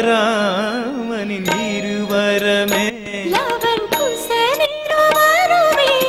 சீதாராமனின் இருவரமே eleven குசனிருவருமே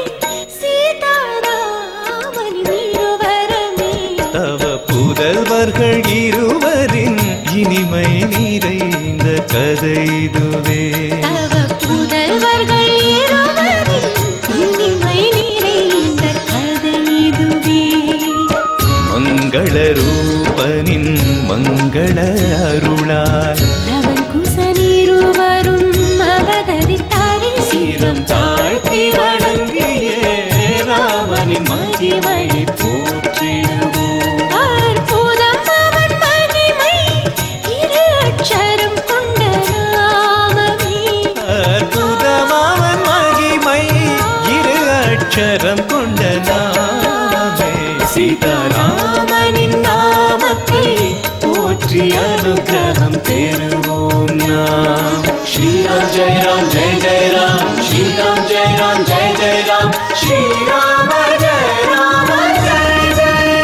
சீதாராமனின் இருவரமே தவ புதல்வர்கள் இருவரின் இனிமை நிறைந்த கதை இதுவே தவ புதல்வர்கள் இருவரின் இனிமை நிறைந்த கதை இதுவே மங்கள ரூபனின் மங்கள அருளால் லவன் குசனிருவரும் அவதரித்தாரே சிரம் தாழ்த்தி வணங்கிய ராமனின் மகிமை போற்றிடுவோம் அற்புதம் அவன் மகிமை இரு அட்சரம் கொண்ட நாமமே அற்புதமாவன் மகிமை இரு அட்சரம் கொண்ட நாமே சீதாராமனின் நாமத்தை போற்றி அனுகிரகம் பெறுவோம் நாம் ஸ்ரீராம் ஜெய ராம் ஜெய ஜெய ராம் ஸ்ரீராம் ஜெய ராம் ஜெய ஜெய ராம் ஸ்ரீராம ஜெய ராம ஜெய ஜெய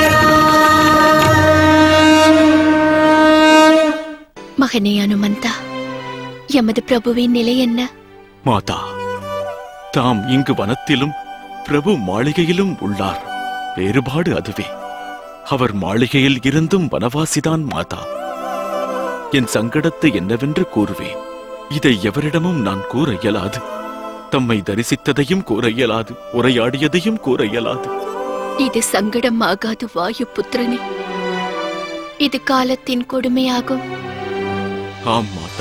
மகனே அனுமந்தா எமது பிரபுவின் நிலை என்ன மாதா தாம் இங்கு வனத்திலும் பிரபு மாளிகையிலும் உள்ளார் வேறுபாடு அதுவே அவர் மாளிகையில் இருந்தும் வனவாசிதான் மாதா என் சங்கடத்தை என்னவென்று கூறுவேன் இதை எவரிடமும் நான் கூற இயலாது தம்மை தரிசித்ததையும் கூற இயலாது உரையாடியதையும் கூற இயலாது இது சங்கடம் ஆகாது வாயு புத்திரனே இது காலத்தின் கொடுமையாகும் ஆம் மாதா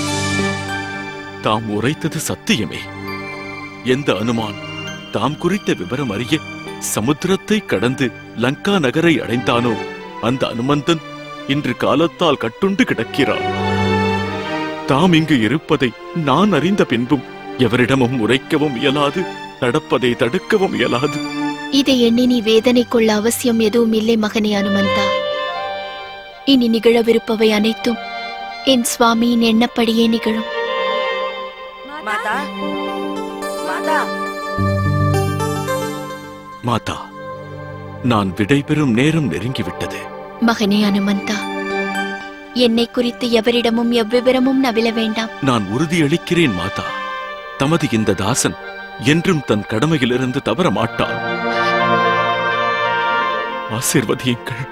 தாம் உரைத்தது சத்தியமே எந்த அனுமான் தாம் குறித்த விவரம் அறிய சமுத்திரத்தை கடந்து லங்கா நகரை அடைந்தானோ அந்த அனுமந்தன் இன்று காலத்தால் கட்டுண்டு கிடக்கிறான் தாம் இங்கு இருப்பதை நான் அறிந்த பின்பும் எவரிடமும் உரைக்கவும் இயலாது நடப்பதை தடுக்கவும் இயலாது இதை எண்ணி நீ வேதனை கொள்ள அவசியம் எதுவும் இல்லை மகனே அனுமந்தா இனி நிகழவிருப்பவை அனைத்தும் என் சுவாமியின் எண்ணப்படியே நிகழும் மாதா மாதா மாதா நான் விடைபெறும் நேரம் நெருங்கிவிட்டது மகனே அனுமந்தா என்னை குறித்து எவரிடமும் எவ்விவரமும் நவில வேண்டாம் நான் உறுதியளிக்கிறேன் மாதா தமது இந்த தாசன் என்றும் தன் கடமையிலிருந்து தவற மாட்டான் ஆசிர்வதியுங்கள்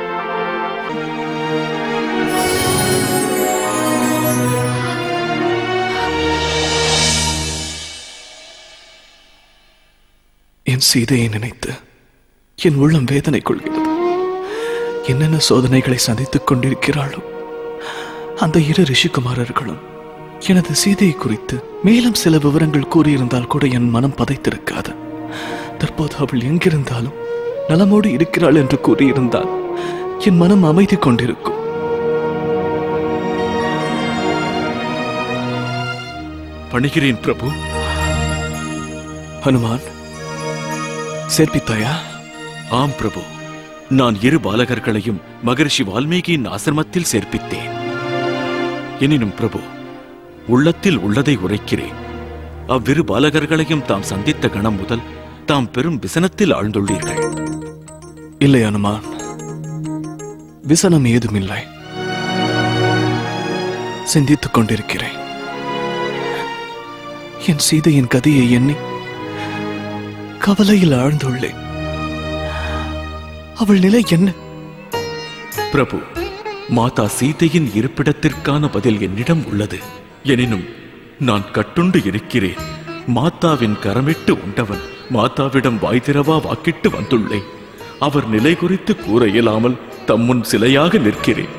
என் சீதையை நினைத்து என் உள்ளம் வேதனை கொள்கிறது என்னென்ன சோதனைகளை சந்தித்துக் கொண்டிருக்கிறாளோ அந்த இரு ரிஷிகுமாரர்களும் எனது சீதையை குறித்து மேலும் சில விவரங்கள் கூறியிருந்தால் கூட என் மனம் பதைத்திருக்காது தற்போது அவள் எங்கிருந்தாலும் நலமோடு இருக்கிறாள் என்று கூறியிருந்தால் என் மனம் அமைதி கொண்டிருக்கும் பணிகிறேன் பிரபு ஹனுமான் சேர்ப்பித்தாயா ஆம் பிரபு நான் இரு பாலகர்களையும் மகரிஷி வால்மீகியின் ஆசிரமத்தில் சேர்ப்பித்தேன் எனினும் பிரபு உள்ளத்தில் உள்ளதை உரைக்கிறேன் அவ்விரு பாலகர்களையும் தாம் சந்தித்த கணம் முதல் தாம் பெரும் விசனத்தில் ஆழ்ந்துள்ளீர்கள் இல்லை அனுமான் விசனம் ஏதுமில்லை சிந்தித்துக் கொண்டிருக்கிறேன் என் சீதையின் கதையை எண்ணி கவலையில் ஆழ்ந்துள்ளேன் அவள் நிலை என்ன பிரபு மாதா சீதையின் இருப்பிடத்திற்கான பதில் என்னிடம் உள்ளது எனினும் நான் கட்டுண்டு இருக்கிறேன் மாதாவின் கரமிட்டு உண்டவன் மாதாவிடம் வாய் திறவா வாக்கிட்டு வந்துள்ளேன் அவர் நிலை குறித்து கூற இயலாமல் தம்முன் சிலையாக நிற்கிறேன்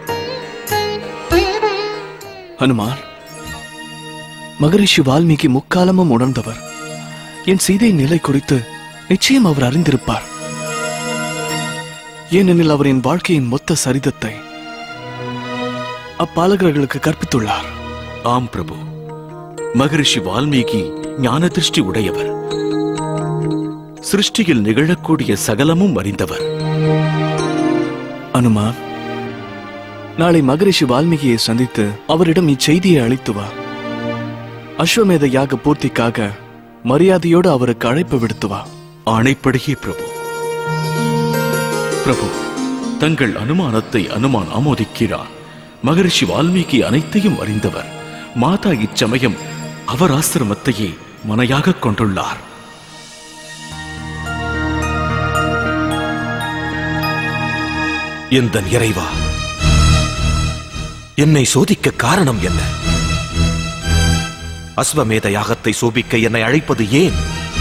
ஹனுமான் மகரிஷி வால்மீகி முக்காலமும் உணர்ந்தவர் என் சீதை நிலை குறித்து நிச்சயம் அவர் அறிந்திருப்பார் ஏனெனில் அவர் என் வாழ்க்கையின் மொத்த சரிதத்தை அப்பாலகர்களுக்கு கற்பித்துள்ளார் ஆம் பிரபு மகரிஷி வால்மீகி ஞான திருஷ்டி உடையவர் சிருஷ்டியில் நிகழக்கூடிய சகலமும் அறிந்தவர் அனுமான் நாளை மகரிஷி வால்மீகியை சந்தித்து அவரிடம் இச்செய்தியை அளித்து வா அஸ்வமேத யாக பூர்த்திக்காக மரியாதையோடு அவருக்கு அழைப்பு விடுத்து வா ஆணைப்படியே பிரபு பிரபு தங்கள் அனுமானத்தை அனுமான் ஆமோதிக்கிறார் மகரிஷி வால்மீகி அனைத்தையும் அறிந்தவர் மாதா இச்சமயம் அவர் ஆசிரமத்தையே மனையாகக் கொண்டுள்ளார் எந்தன் இறைவா என்னை சோதிக்க காரணம் என்ன அஸ்வமேத யாகத்தை சோபிக்க என்னை அழைப்பது ஏன்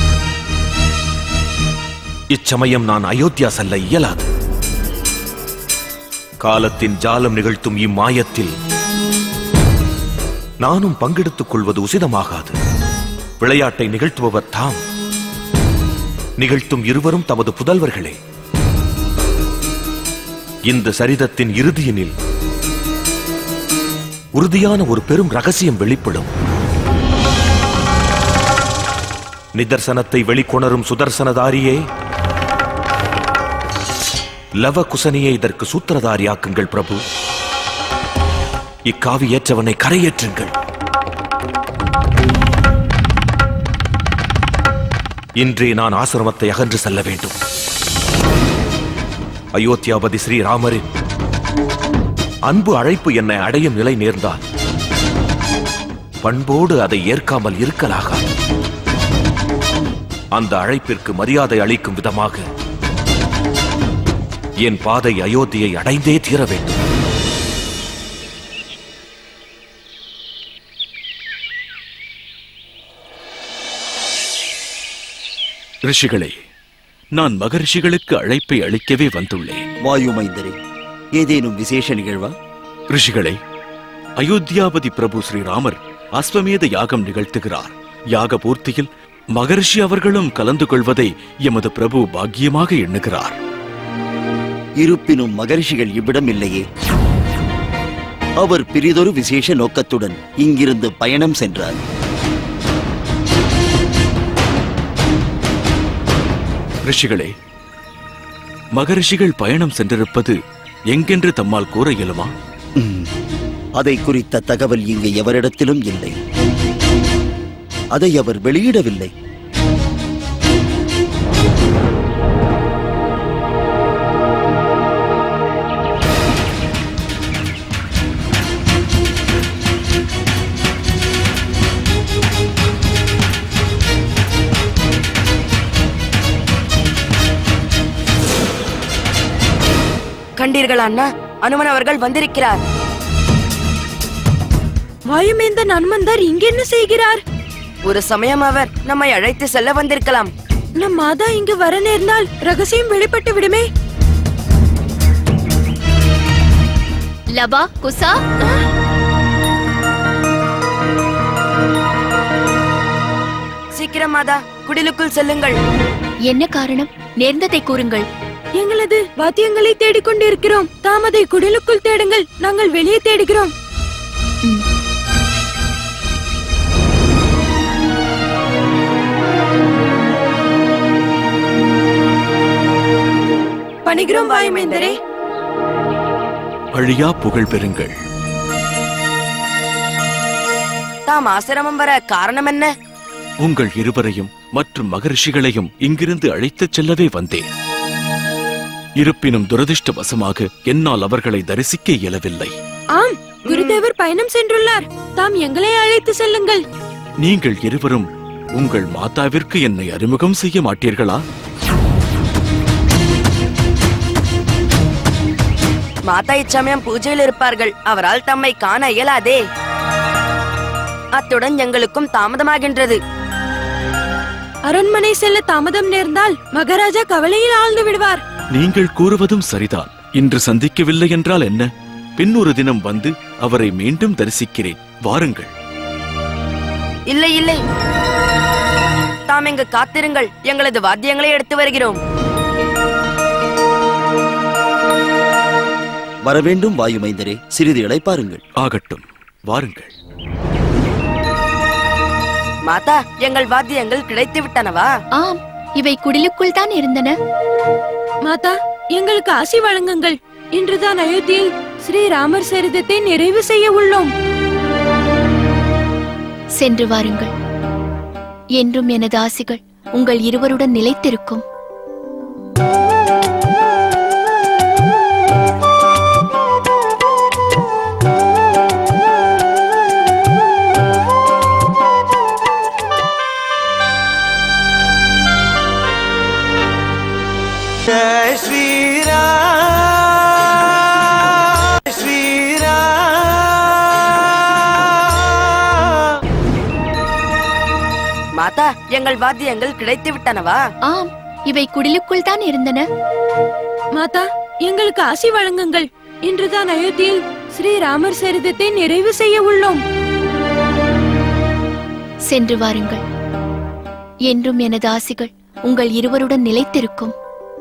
இச்சமயம் நான் அயோத்தியா செல்ல இயலாது காலத்தின் ஜாலம் நிகழ்த்தும் இம்மாயத்தில் நானும் பங்கெடுத்துக் கொள்வது உசிதமாகாது விளையாட்டை நிகழ்த்துபவர் தாம் நிகழ்த்தும் இருவரும் தமது புதல்வர்களே இந்த சரிதத்தின் இறுதியினில் உறுதியான ஒரு பெரும் ரகசியம் வெளிப்படும் நிதர்சனத்தை வெளிக்கொணரும் சுதர்சனதாரியே லவ குசனியை இதற்கு சூத்திரதாரியாக்குங்கள் பிரபு இக்காவி ஏற்றவனை கரையேற்றுங்கள் இன்றே நான் ஆசிரமத்தை அகன்று செல்ல வேண்டும் அயோத்தியாபதி ஸ்ரீராமரின் அன்பு அழைப்பு என்னை அடையும் நிலை நேர்ந்தால் பண்போடு அதை ஏற்காமல் இருக்கலாகாது அந்த அழைப்பிற்கு மரியாதை அளிக்கும் விதமாக என் பாதை அயோத்தியை அடைந்தே தீர வேண்டும் ரிஷிகளே நான் மகரிஷிகளுக்கு அழைப்பை அளிக்கவே வந்துள்ளேன் வாயுமைந்தரே ஏதேனும் விசேஷ நிகழ்வா ரிஷிகளே அயோத்தியாபதி பிரபு ஸ்ரீராமர் அஸ்வமேத யாகம் நிகழ்த்துகிறார் யாக பூர்த்தியில் மகரிஷி அவர்களும் கலந்து கொள்வதை எமது பிரபு பாக்கியமாக எண்ணுகிறார் இருப்பினும் மகரிஷிகள் இவ்விடம் இல்லையே அவர் பிரிதொரு விசேஷ நோக்கத்துடன் இங்கிருந்து பயணம் சென்றார் ரிஷிகளே மகரிஷிகள் பயணம் சென்றிருப்பது எங்கென்று தம்மால் கூற இயலுமா ம், அதை குறித்த தகவல் இங்கு எவரிடத்திலும் இல்லை அதை அவர் வெளியிடவில்லை கண்டீர்கள் அண்ணா அனுமன் அவர்கள் வந்திருக்கிறார் வாயுமேந்தன் அனுமந்தர் இங்க என்ன செய்கிறார் ஒரு சமயம் அவர் நம்மை அழைத்து செல்ல வந்திருக்கலாம் நம் மாதா இங்கு வர நேர்ந்தால் ரகசியம் வெளிப்பட்டு விடுமே லபா குசா சீக்கிரம் மாதா குடிலுக்குள் செல்லுங்கள் என்ன காரணம் நேர்ந்ததை கூறுங்கள் எங்களது வாத்தியங்களை தேடிக்கொண்டிருக்கிறோம் தாமதை குடிலுக்குள் தேடுங்கள் நாங்கள் வெளியே தேடுகிறோம் பணிகிறோம் வாயுமேந்தரே அழியா புகழ் பெறுங்கள் தாம் ஆசிரமம் வர காரணம் என்ன உங்கள் இருவரையும் மற்றும் மகரிஷிகளையும் இங்கிருந்து அழைத்துச் செல்லவே வந்தேன் இருப்பினும் துரதிர்ஷ்டவசமாக என்னால் அவர்களை தரிசிக்க இயலவில்லை ஆம் குருதேவர் பயணம் சென்றுள்ளார் தாம் எங்களை அழைத்து செல்லுங்கள் நீங்கள் இருவரும் உங்கள் மாதாவிற்கு என்னை அறிமுகம் செய்ய மாட்டீர்களா மாதா இச்சமயம் பூஜையில் இருப்பார்கள் அவரால் தம்மை காண இயலாதே அத்துடன் எங்களுக்கும் தாமதமாகின்றது அரண்மனை செல்ல தாமதம் நேர்ந்தால் மகாராஜா கவலையில் ஆழ்ந்து விடுவார் நீங்கள் கூறுவதும் சரிதான் இன்று சந்திக்கவில்லை என்றால் என்ன பின் ஒரு தினம் வந்து அவரை மீண்டும் தரிசிக்கிறேன் வாருங்கள் இல்லை இல்லை தாம் இங்கு காத்திருங்கள் எங்களது வாத்தியங்களை எடுத்து வருகிறோம் வரவேண்டும் வாயுமைந்தரே சிறிது இளைப்பாருங்கள் ஆகட்டும் வாருங்கள் மாதா எங்கள் வாத்தியங்கள் கிடைத்து விட்டனவா ஆம் இவை குடிலுக்குள் தான் இருந்தன மாதா எங்களுக்கு ஆசி வழங்குங்கள் இன்றுதான் அயோத்தியில் ஸ்ரீராமர் சரிதத்தை நிறைவு செய்ய உள்ளோம் சென்று வாருங்கள் என்றும் எனது ஆசிகள் உங்கள் இருவருடன் நிலைத்திருக்கும் மாதா எங்கள் வாத்தியங்கள் கிடைத்து விட்டனவா ஆம் இவை குடிலுக்குள் தான் இருந்தன மாதா எங்களுக்கு ஆசி வழங்குங்கள் இன்றுதான் அயோத்தியில் ஸ்ரீ ராமர் சரிதத்தை நிறைவு செய்ய உள்ளோம் சென்று வாருங்கள் என்றும் எனது ஆசிகள் உங்கள் இருவருடன் நிலைத்திருக்கும்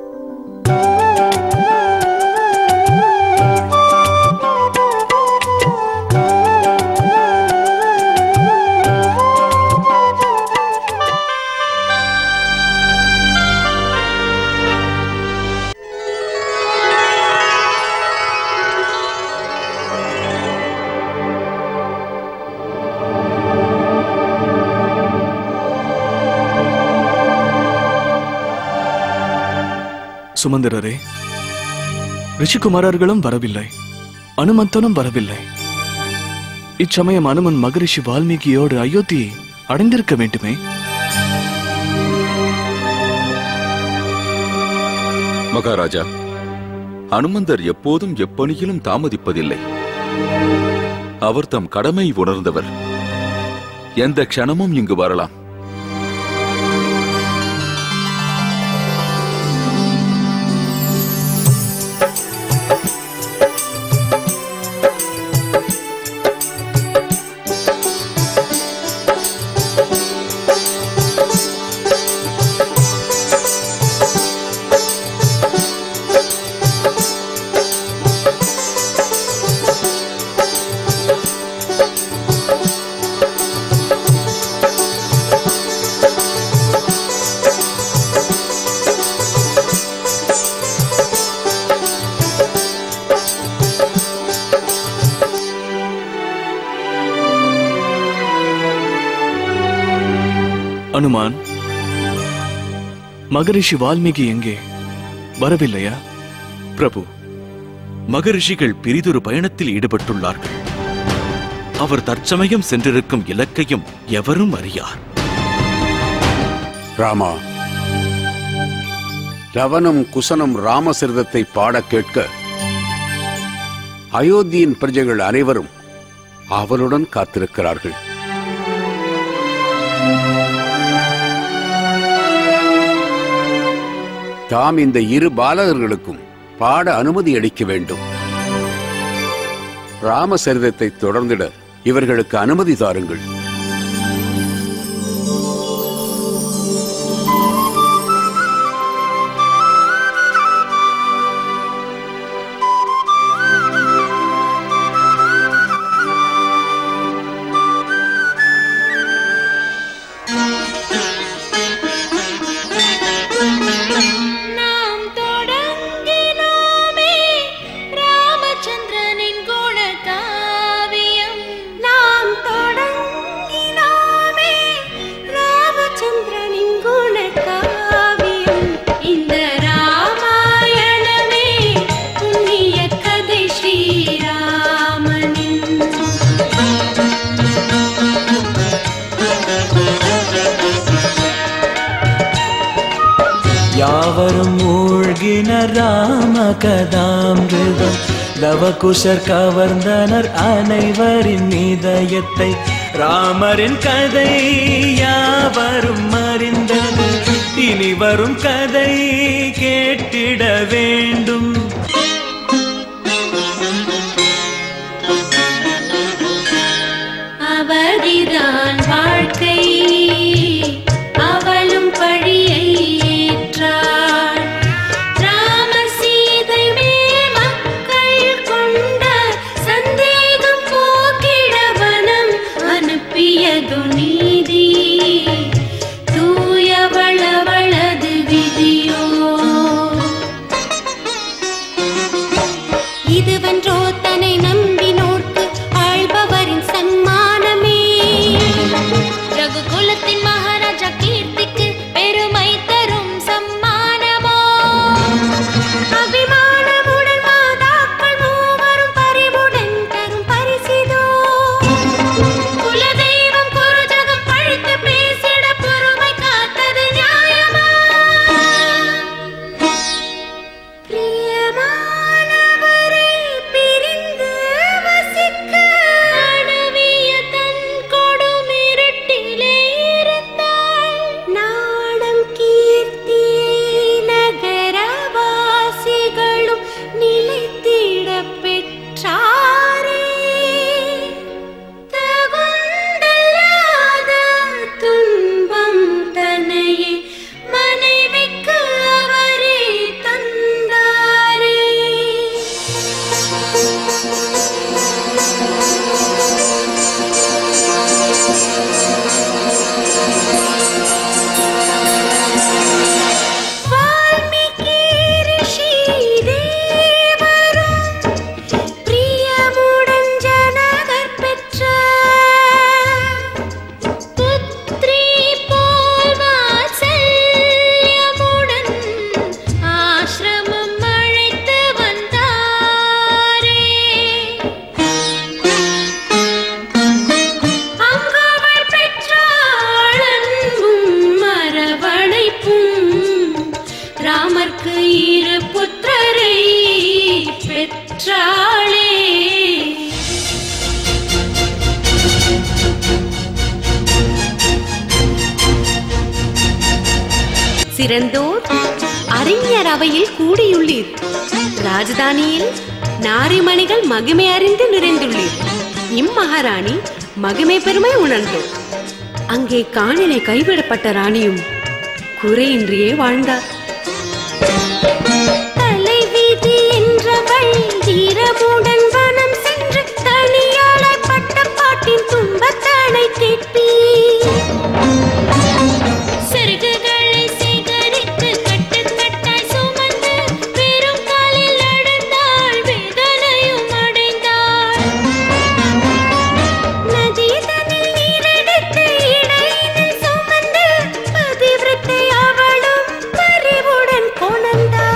சுமந்திரரே ரிஷிகுமாரர்களும் வரவில்லை அனுமந்தனும் வரவில்லை இச்சமயம் அனுமன் மகரிஷி வால்மீகியோடு அயோத்தியை அடைந்திருக்க வேண்டுமே மகாராஜா அனுமந்தர் எப்போதும் எப்பணியிலும் தாமதிப்பதில்லை அவர் தம் கடமை உணர்ந்தவர் எந்த க்ஷணமும் இங்கு வரலாம் அனுமான் மகரிஷி வால்மீகி எங்கே வரவில்லையா பிரபு மகரிஷிகள் பிரிதொரு பயணத்தில் ஈடுபட்டுள்ளார்கள் அவர் தற்சமயம் சென்றிருக்கும் இலக்கையும் எவரும் அறியார் ராமா லவனும் குசனும் ராமசரிதத்தை பாடக் கேட்க அயோத்தியின் பிரஜைகள் அனைவரும் அவளுடன் காத்திருக்கிறார்கள் தாம் இந்த இரு பாலகர்களுக்கும் பாட அனுமதி அளிக்க வேண்டும் ராமசரிதத்தை தொடர்ந்திட இவர்களுக்கு அனுமதி தாருங்கள் நாம் தொடங்கினோமே ராமச்சந்திரனின் குண காவியம் நாம் தொடங்கினோமே ராமச்சந்திரனின் குண காவியம் இந்த ராமாயணமே புண்ணிய கதை யாவரும் மூழ்கின ராம கதாமிருதம் லவகுஷர் கவர்ந்தனர் அனைவரின் இதயத்தை ராமரின் கதை யாவரும் அறிந்தது இனி வரும் கதை கேட்டிட வேண்டும் அவதிதான் வாழ்க்கை அவளும் பழியை ஏற்றாள் ராம சீதை மேல் மக்கள் கொண்ட சந்தேகம் போக்கிட வனம் அனுப்பியது நீதி தூயவளவளது விதி சிறந்தோர் அறிஞர் அவையில் கூடியுள்ளீர் ராஜதானியில் நாரிமணிகள் மகிமை அறிந்து நிறைந்துள்ளீர் இம்மகாராணி மகிமை பெருமை உணர்ந்தோர் அங்கே காணிலை கைவிடப்பட்ட ராணியும் குறையின்றியே வாழ்ந்தார் தலைவீதி என்றவள் தீரமுடன் வனம் சென்று தனியாளர் பட்ட பாட்டின் துன்பத்தனை கேட்பீர் செருகுகளை சேகரித்து கட்டு கட்டாய் சுமந்து வெறும் காலில் நடந்தாள் வேதனையும் அடைந்தாள் நதிதனில் நீரெடுத்து இடையினில் சுமந்து பதிவிரத்தை அவளும் பரிவுடன் கொணர்ந்தாள்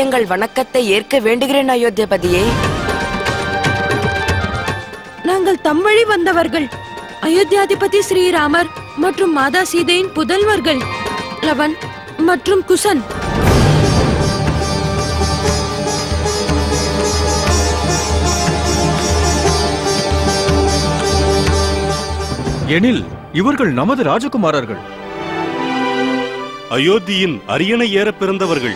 எங்கள் வணக்கத்தை ஏற்க வேண்டுகிறேன் அயோத்தியபதியே நாங்கள் தம் வழி வந்தவர்கள் அயோத்தியாதிபதி ஸ்ரீராமர் மற்றும் மாதா சீதையின் புதல்வர்கள் லவன் மற்றும் குசன் எனில் இவர்கள் நமது ராஜகுமாரர்கள் அயோத்தியில் அரியணை ஏற பிறந்தவர்கள்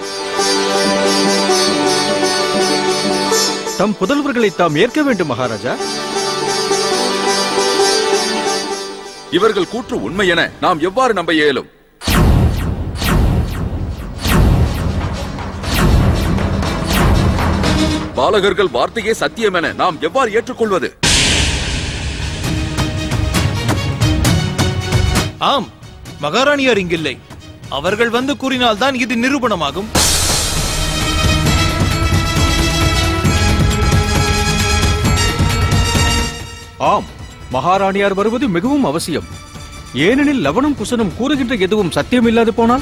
தம் புதல்வர்களை தாம் ஏற்க வேண்டும் மகாராஜா இவர்கள் கூற்று உண்மை என நாம் எவ்வாறு நம்ப இயலும் பாலகர்கள் வார்த்தையே சத்தியம் என நாம் எவ்வாறு ஏற்றுக்கொள்வது ஆம் மகாராணியார் இங்கில்லை அவர்கள் வந்து கூறினால்தான் இது நிரூபணமாகும் ஆம் மகாராணியார் வருவது மிகவும் அவசியம் ஏனெனில் லவனும் குசனும் கூறுகின்ற எதுவும் சத்தியமில்லாது போனால்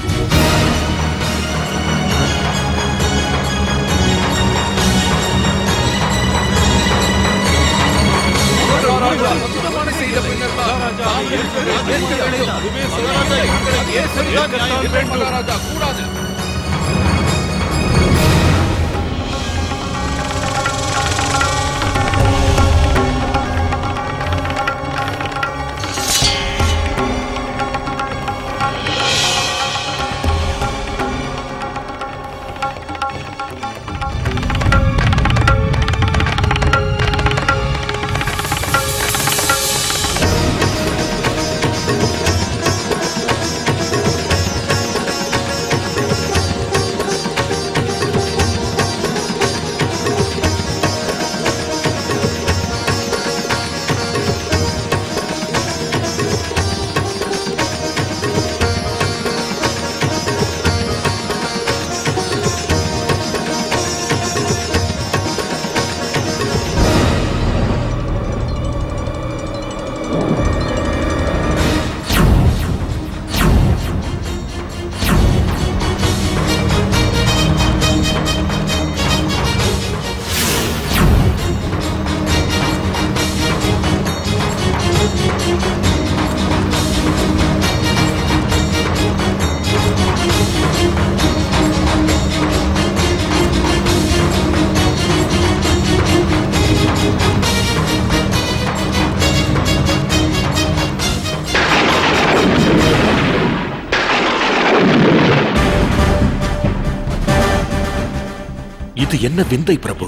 இது என்ன விந்தை பிரபு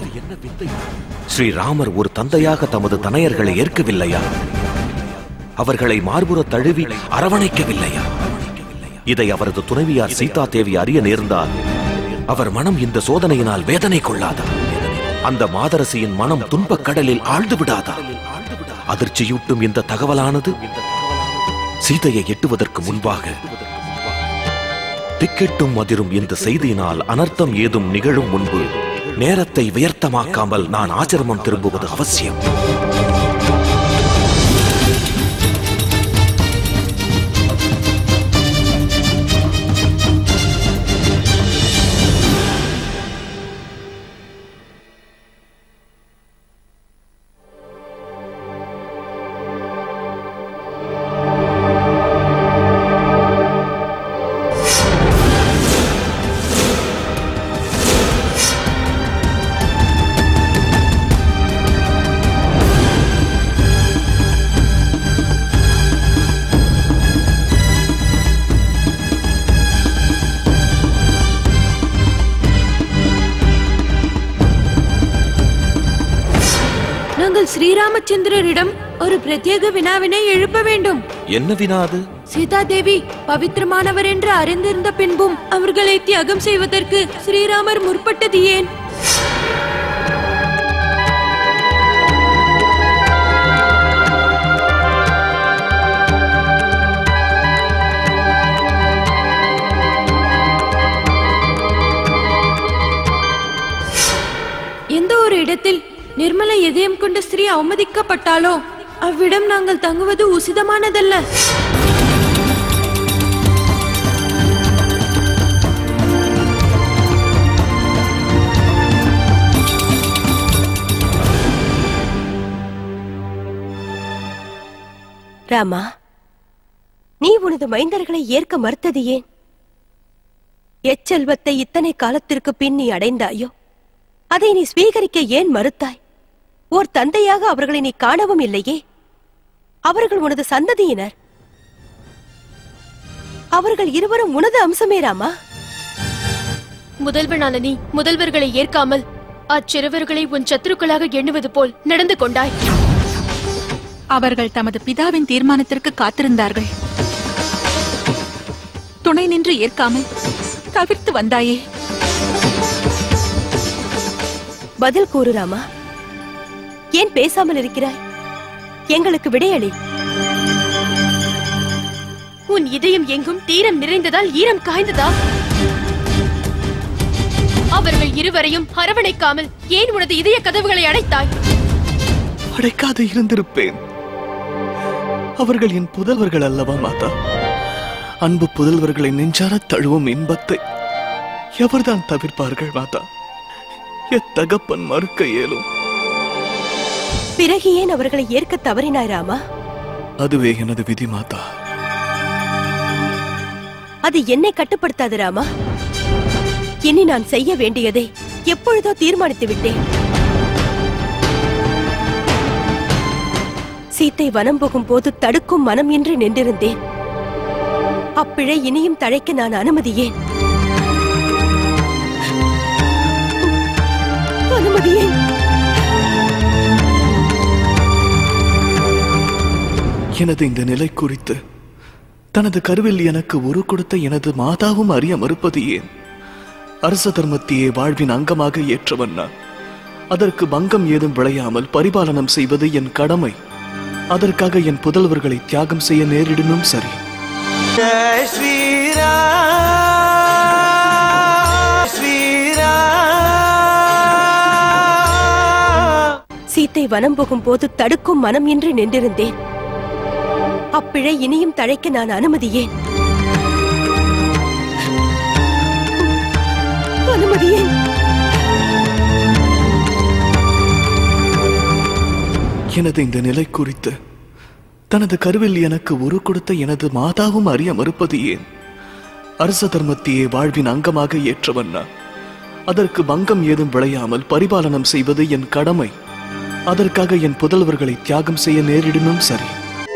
ஸ்ரீராமர் ஒரு தந்தையாக தமது தனையர்களை ஏற்கவில்லையா அவர்களை மார்புற தழுவி அரவணைக்கவில்லையா இதை அவரது துணைவியார் சீதா தேவி அறிய நேர்ந்தால் அவர் மனம் இந்த சோதனையினால் வேதனை கொள்ளாதா அந்த மாதரசியின் மனம் துன்பக் கடலில் ஆழ்ந்து விடாதா அதிர்ச்சியூட்டும் இந்த தகவலானது சீதையை எட்டுவதற்கு முன்பாக திக்கெட்டும் அதிரும் இந்த செய்தியினால் அனர்த்தம் ஏதும் நிகழும் முன்பு நேரத்தை வியர்த்தமாக்காமல் நான் ஆசிரமம் திரும்புவது அவசியம் நாங்கள் ஸ்ரீராமச்சந்திரரிடம் ஒரு பிரத்யேக வினாவினை எழுப்ப வேண்டும் என்ன வினாது சீதா தேவி பவித்திரமானவர் என்று அறிந்திருந்த பின்பும் அவர்களை தியாகம் செய்வதற்கு ஸ்ரீராமர் முற்பட்டது ஏன் எந்த ஒரு இடத்தில் நிர்மல இதயம் கொண்ட ஸ்திரீ அவமதிக்கப்பட்டாலோ அவ்விடம் நாங்கள் தங்குவது உசிதமானதல்ல ராமா நீ உனது மைந்தர்களை ஏற்க மறுத்தது ஏன் எச்செல்வத்தை இத்தனை காலத்திற்கு பின் நீ அடைந்தாயோ அதை நீ ஸ்வீகரிக்க ஏன் மறுத்தாய் ஓர் தந்தையாக அவர்களை நீ காணவும் இல்லையே அவர்கள் உனது சந்ததியினர் அவர்கள் இருவரும் உனது அம்சமே ராமா முதல்வனான நீ முதல்வர்களை ஏற்காமல் அச்சிறுவர்களை உன் சத்துருக்களாக எண்ணுவது போல் நடந்து கொண்டாய் அவர்கள் தமது பிதாவின் தீர்மானத்திற்கு காத்திருந்தார்கள் துணை நின்று ஏற்காமல் தவிர்த்து வந்தாயே பதில் கூறு ராமா ஏன் பேசாமல் இருக்கிறாய் எங்களுக்கு விடையளி உன் இதயம் எங்கும் தீரம் நிறைந்ததால் ஈரம் காய்ந்ததா அவர்கள் இருவரையும் அரவணைக்காமல் ஏன் உனது இதய கதவுகளை அடைத்தாய் அடைக்காது இருந்திருப்பேன் அவர்கள் என் புதல்வர்கள் அல்லவா மாதா அன்பு புதல்வர்களை நெஞ்சார தழுவும் இன்பத்தை எவர்தான் தவிர்ப்பார்கள் மாதா எத்தகப்பன் மறுக்க இயலும் பிறகு ஏன் அவர்களை ஏற்க தவறினாய் ராமா அதுவே எனது விதி மாதா அது என்னை கட்டுப்படுத்தாது ராமா இனி நான் செய்ய வேண்டியதை எப்பொழுதோ தீர்மானித்து விட்டேன் சீத்தை வனம் போகும் போது தடுக்கும் மனம் என்று நின்றிருந்தேன் அப்பிழை இனியும் தழைக்க நான் அனுமதியேன் அனுமதியேன் எனது இந்த நிலை குறித்து தனது கருவில் எனக்கு உரு கொடுத்த எனது மாதாவும் அறிய மறுப்பது ஏன் அரச தர்மத்தையே வாழ்வின் அங்கமாக ஏற்றவன் நான் அதற்கு பங்கம் ஏதும் விளையாமல் பரிபாலனம் செய்வது என் கடமை அதற்காக என் புதல்வர்களை தியாகம் செய்ய நேரிடனும் சரி ஜெய் ஸ்ரீராம் ஸ்ரீராம் சீத்தை வனம் போகும் போது தடுக்கும் மனம் என்று நின்றிருந்தேன் அப்பிழை இனியும் தழைக்க நான் அனுமதியேன் அனுமதியேன் எனது இந்த நிலை குறித்து தனது கருவில் எனக்கு உரு கொடுத்த எனது மாதாவும் அறிய மறுப்பது ஏன் அரச தர்மத்தையே வாழ்வின் அங்கமாக ஏற்றவன் நான் அதற்கு பங்கம் ஏதும் விளையாமல் பரிபாலனம் செய்வது என் கடமை அதற்காக என் புதல்வர்களை தியாகம் செய்ய நேரிடனும் சரி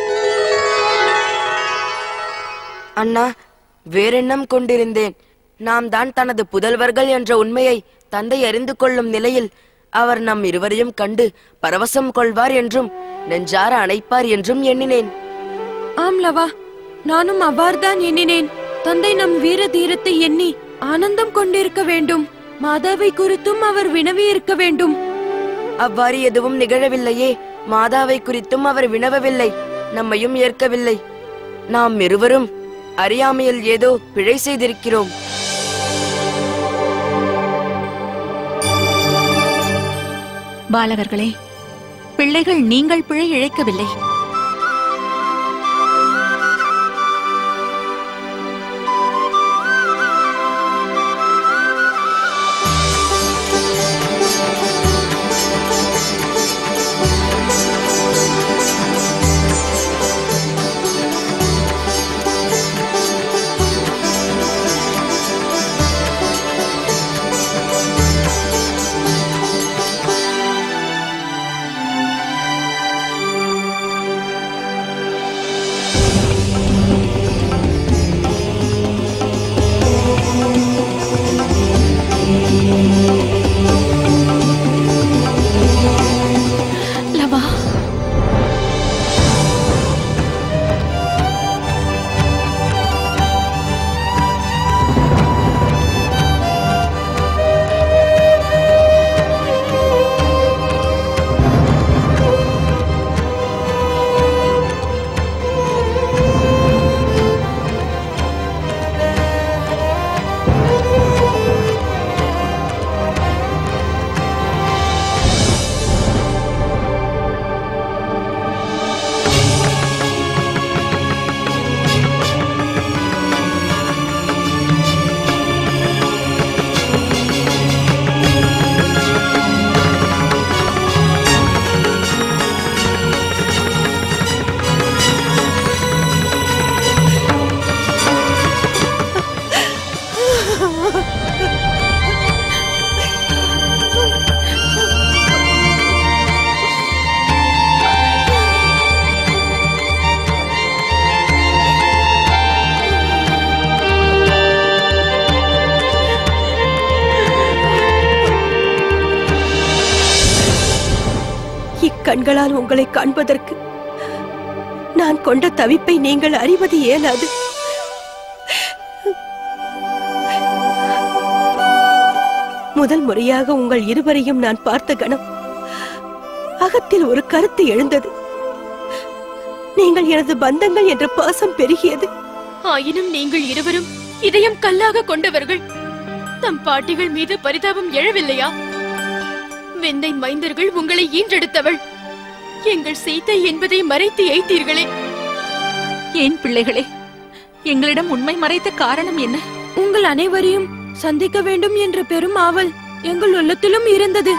அண்ணா வேறெண்ணம் கொண்டிருந்தேன் நாம் தான் தனது புதல்வர்கள் என்ற உண்மையை தந்தை அறிந்து கொள்ளும் நிலையில் அவர் நம் இருவரையும் கண்டு பரவசம் கொள்வார் என்றும் நெஞ்சார அணைப்பார் என்றும் எண்ணினேன் ஆம் லவா நானும் அவ்வாறுதான் எண்ணினேன் தந்தை நம் வீர தீரத்தை எண்ணி ஆனந்தம் கொண்டிருக்க வேண்டும் மாதாவை குறித்தும் அவர் வினவி இருக்க வேண்டும் அவ்வாறு எதுவும் நிகழவில்லையே மாதாவை குறித்தும் அவர் வினவவில்லை நம்மையும் ஏற்கவில்லை நாம் இருவரும் அறியாமையில் ஏதோ பிழை செய்திருக்கிறோம் பாலகர்களே பிள்ளைகள் நீங்கள் பிழை இழைக்கவில்லை கண்களால் உங்களை காண்பதற்கு நான் கொண்ட தவிப்பை நீங்கள் அறிவது இயலாது முதல் முறையாக உங்கள் இருவரையும் நான் பார்த்த கணம் அகத்தில் ஒரு கருத்து எழுந்தது நீங்கள் எனது பந்தங்கள் என்ற பாசம் பெருகியது ஆயினும் நீங்கள் இருவரும் இதயம் கல்லாக கொண்டவர்கள் தம் பாட்டிகள் மீது பரிதாபம் எழவில்லையா வெந்தை மைந்தர்கள் உங்களை ஈன்றெடுத்தவள் எங்கள் சீத்தை என்பதை மறைத்து எய்த்தீர்களே ஏன் பிள்ளைகளே எங்களிடம் உண்மை மறைத்த காரணம் என்ன உங்கள் அனைவரையும் சந்திக்க வேண்டும் என்ற பெரும் ஆவல் எங்கள் உள்ளத்திலும் இருந்தது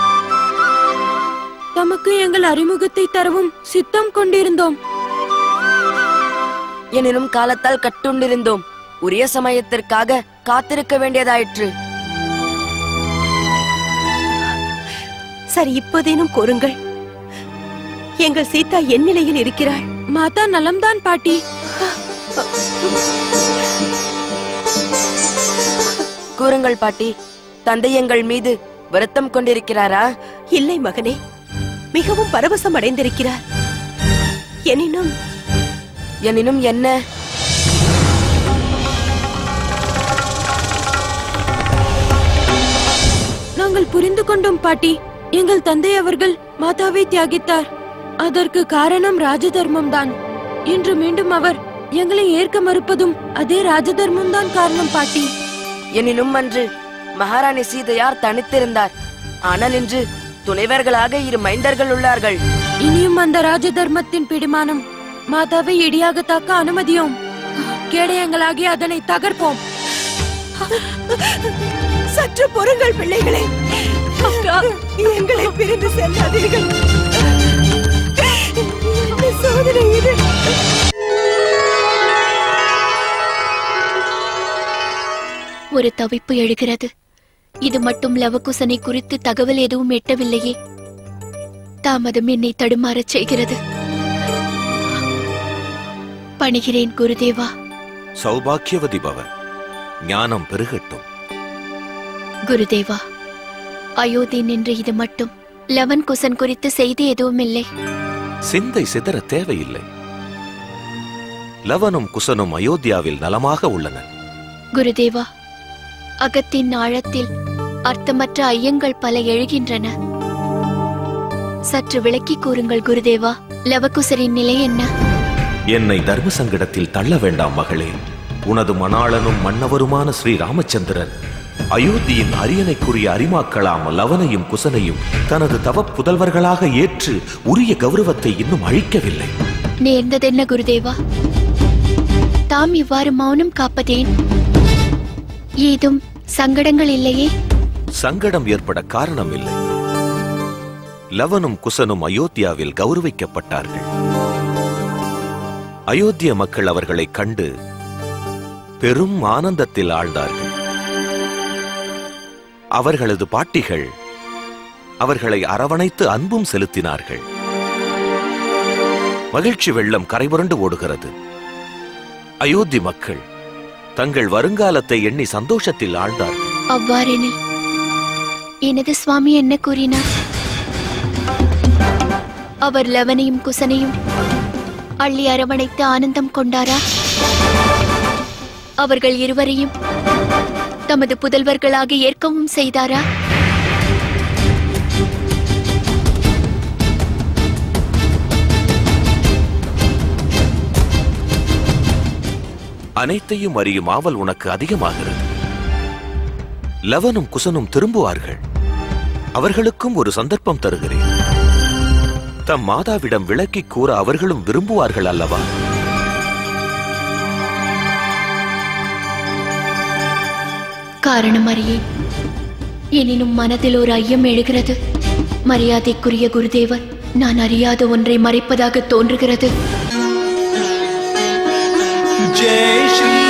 தமக்கு எங்கள் அறிமுகத்தை தரவும் சித்தம் கொண்டிருந்தோம் எனினும் காலத்தால் கட்டுண்டிருந்தோம் உரிய சமயத்திற்காக காத்திருக்க வேண்டியதாயிற்று சரி இப்போதேனும் கூறுங்கள் எங்கள் சீதா என் நிலையில் இருக்கிறாள் மாதா நலம்தான் பாட்டி கூறுங்கள் பாட்டி தந்தை எங்கள் மீது வருத்தம் கொண்டிருக்கிறாரா இல்லை மகனே மிகவும் பரவசம் அடைந்திருக்கிறார் எனினும் எனினும் என்ன நாங்கள் புரிந்து கொண்டோம் பாட்டி எங்கள் தந்தை அவர்கள் மாதாவை தியாகித்தார் அதற்கு காரணம் ராஜதர்மம் தான் இன்று மீண்டும் அவர் எங்களை ஏற்க மறுப்பதும் அதே ராஜதர்மம் தான் காரணம் பாட்டி எனினும் அன்று மகாராணி சீதையார் தனித்திருந்தார் ஆனால் இன்று துணைவர்களாக இரு மைந்தர்கள் உள்ளார்கள் இனியும் அந்த ராஜதர்மத்தின் பிடிமானம் மாதாவை இடியாக தாக்க அனுமதியோம் கேடயங்களாகி அதனை தகர்ப்போம் சற்று பொறுங்கள் பிள்ளைகளே எங்களை பிரிந்து செல்லாதீர்கள் என்ன சோதனை இது ஒரு தவிப்பு எழுகிறது இது மட்டும் லவகுசனை குறித்து தகவல் எதுவும் எட்டவில்லையே தாமதம் என்னை தடுமாறச் செய்கிறது பணிகிறேன் குருதேவா சௌபாக்கியவதி பவ ஞானம் பெருகட்டும் குருதேவா அயோத்தி நின்று இது மட்டும் லவன் குசன் குறித்து செய்தி எதுவும் இல்லை சிந்தை சிதற தேவையில்லை லவனும் குசனும் அயோத்தியாவில் நலமாக உள்ளனர் குருதேவா அகத்தின் ஆழத்தில் அர்த்தமற்ற ஐயங்கள் பல எழுகின்றன சற்று விளக்கி கூறுங்கள் குருதேவா லவகுசரின் நிலை என்ன என்னை தர்ம சங்கடத்தில் தள்ள வேண்டாம் மகளே உனது மணாளனும் மன்னவருமான ஸ்ரீ ராமச்சந்திரன் அயோத்தியின் அரியணைக்குரிய அரிமாக்களாம் லவனையும் குசனையும் தனது தவ புதல்வர்களாக ஏற்று உரிய கௌரவத்தை இன்னும் அழிக்கவில்லை நேர்ந்ததென்ன குருதேவா தாம் இவ்வாறு மௌனம் காப்பதேன் ஏதும் சங்கடங்கள் இல்லையே சங்கடம் ஏற்பட காரணம் இல்லை லவனும் குசனும் அயோத்தியாவில் கௌரவிக்கப்பட்டார்கள் அயோத்திய மக்கள் அவர்களை கண்டு பெரும் ஆனந்தத்தில் ஆழ்ந்தார்கள் அவர்களது பாட்டிகள் அவர்களை அரவணைத்து அன்பும் செலுத்தினார்கள் மகிழ்ச்சி வெள்ளம் கரைபுரண்டு ஓடுகிறது அயோத்தி மக்கள் தங்கள் வருங்காலத்தை எண்ணி சந்தோஷத்தில் ஆழ்ந்தார்கள் அவ்வாறெனில் எனது சுவாமி என்ன கூறினார் அவர் லவனையும் குசனையும் அள்ளி அரவணைத்து ஆனந்தம் கொண்டாரா அவர்கள் இருவரையும் தமது புதல்வர்களாக ஏற்கவும் செய்தாரா அனைத்தையும் அறியும் ஆவல் உனக்கு அதிகமாகிறது லவனும் குசனும் திரும்புவார்கள் அவர்களுக்கும் ஒரு சந்தர்ப்பம் தருகிறேன் தம் மாதாவிடம் விளக்கிக் கூற அவர்களும் விரும்புவார்கள் அல்லவா காரணம் அறியேன் எனினும் மனதில் ஒரு ஐயம் எழுகிறது மரியாதைக்குரிய குருதேவர் நான் அறியாத ஒன்றை மறைப்பதாக தோன்றுகிறது जय श्री